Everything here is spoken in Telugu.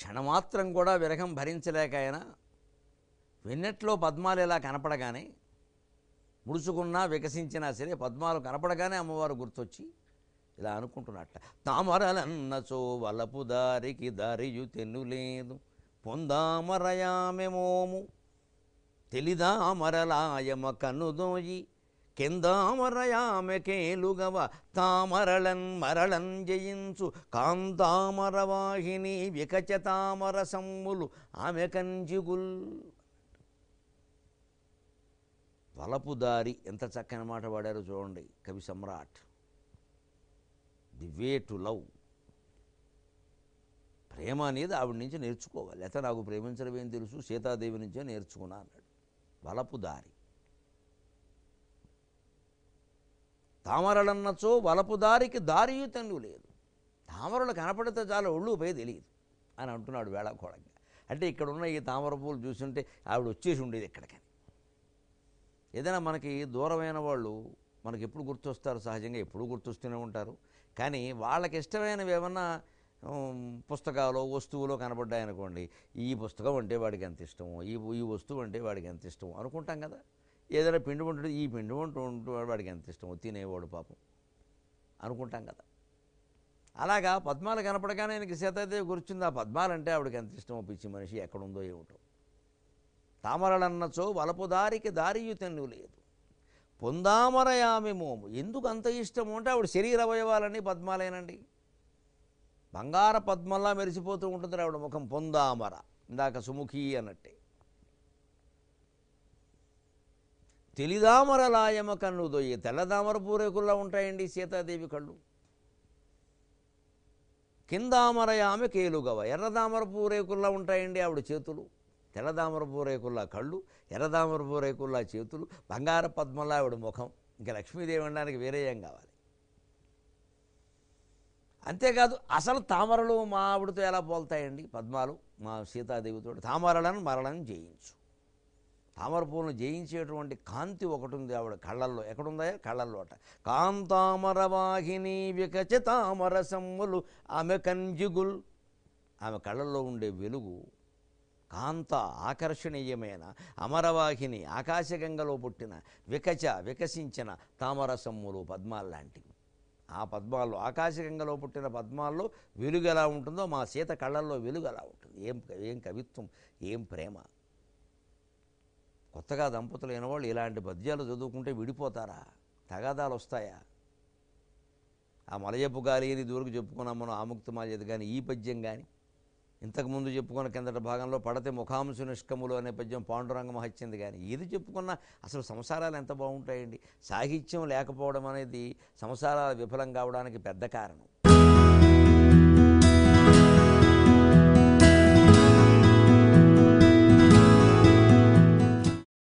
క్షణమాత్రం కూడా విరహం భరించలేక ఆయన వెన్నెట్లో పద్మాలు ఇలా కనపడగానే ముడుచుకున్నా వికసించినా సరే పద్మాలు కనపడగానే అమ్మవారు గుర్తొచ్చి ఇలా అనుకుంటున్నట్ట తామరలన్నచో వలపు దారికి దారియు తెన్నులేదు పొందామరయామెమోము తెలిదామరలాయమ కన్నుదోయి కెందామరయామె కేలుగవ తామరళన్ మరళన్ జయించు కాంతామరవాహిని వికచ తామర సమ్ములు ఆమె కంజిగుల్ వలపు దారి ఎంత చక్కని మాట వాడారో చూడండి కవి సమ్రాట్ ది వే టు లవ్ ప్రేమ అనేది ఆవిడ నుంచి నేర్చుకోవాలి అయితే నాకు ప్రేమించడం ఏం తెలుసు సీతాదేవి నుంచే నేర్చుకున్నా అన్నాడు వలపు దారి తామరలన్నచో వలపు దారికి దారియు తన్ను లేదు తామరలు కనపడితే చాలా ఒళ్ళు పోయి తెలియదు అని అంటున్నాడు వేళాకోళంగా అంటే ఇక్కడ ఉన్న ఈ తామర పూలు చూస్తుంటే ఆవిడ వచ్చేసి ఉండేది ఎక్కడికని ఏదైనా మనకి దూరమైన వాళ్ళు మనకి ఎప్పుడు గుర్తొస్తారు సహజంగా ఎప్పుడు గుర్తొస్తూనే ఉంటారు కానీ వాళ్ళకి ఇష్టమైనవి ఏమన్నా ఉమ్, పుస్తకాలు వస్తువులు కనబడ్డాయనుకోండి ఈ పుస్తకం అంటే వాడికి ఎంత ఇష్టమో ఈ ఈ వస్తువు అంటే వాడికి ఎంత ఇష్టమో అనుకుంటాం కదా ఏదైనా పిండి వంట ఈ పిండి వంట ఉంటూ వాడికి ఎంత ఇష్టమో తినేవాడు పాపం అనుకుంటాం కదా అలాగా పద్మాలు కనపడగానే ఆయనకి సీతాదేవి గుర్చింది ఆ పద్మాలంటే ఆవిడకి ఎంత ఇష్టమో పిచ్చి మనిషి ఎక్కడుందో ఏమిటో తామరలన్నచో వలపు దారికి దారియు తెన్ను లేదు పొందామరయామి మోము ఎందుకు అంత ఇష్టము అంటే ఆవిడ శరీర అవయవాలన్నీ పద్మాలేనండి బంగార పద్మల్లా మెరిసిపోతూ ఉంటుంది ఆవిడ ముఖం పొందామర ఇందాక సుముఖి అన్నట్టే తెలిదామరలాయమ కన్ను దొయ్యి తెల్లదామర పూరేకుల్లా ఉంటాయండి సీతాదేవి కళ్ళు కిందామరయామె కేలుగవ ఎర్రదామర పూరేకుల్లా ఉంటాయండి ఆవిడ చేతులు తెల్లదామర పూరేకుల్లా కళ్ళు ఎర్రదామర పూరేకుల్లా చేతులు బంగార పద్మలా ఆవిడ ముఖం ఇంకా లక్ష్మీదేవి అనడానికి వేరే ఏం కావాలి అంతేకాదు అసలు తామరలు మా ఆవిడతో ఎలా పోల్తాయండి పద్మాలు మా సీతాదేవితో తామరలను మరలను జయించు తామర పూలను జయించేటువంటి కాంతి ఒకటి ఉంది ఆవిడ కళ్ళల్లో ఎక్కడుందా కళ్ళల్లోట కాంతామర వాహిని వికచ తామర సమ్ములు ఆమె కంజిగుల్ ఆమె కళ్ళల్లో ఉండే వెలుగు కాంత ఆకర్షణీయమైన అమరవాహిని ఆకాశగంగలో పుట్టిన వికచ వికసించిన తామర సమ్ములు పద్మాలు లాంటివి ఆ పద్మాల్లో ఆకాశగంగలో పుట్టిన పద్మాల్లో వెలుగు ఎలా ఉంటుందో మా సీత కళ్ళల్లో వెలుగు ఎలా ఉంటుంది ఏం ఏం కవిత్వం ఏం ప్రేమ కొత్తగా దంపతులు అయిన వాళ్ళు ఇలాంటి పద్యాలు చదువుకుంటే విడిపోతారా తగాదాలు వస్తాయా ఆ మలయపు గాలి అని దూరకు చెప్పుకున్నాం మనం ఆముక్త మాల్యత కానీ ఈ పద్యం కానీ ఇంతకుముందు చెప్పుకున్న కిందటి భాగంలో పడతే ముఖాంశు నిష్కములు అనే పద్యం పాండురంగ మహత్యంది కానీ ఏది చెప్పుకున్నా అసలు సంసారాలు ఎంత బాగుంటాయండి సాహిత్యం లేకపోవడం అనేది సంసారాలు విఫలం కావడానికి పెద్ద కారణం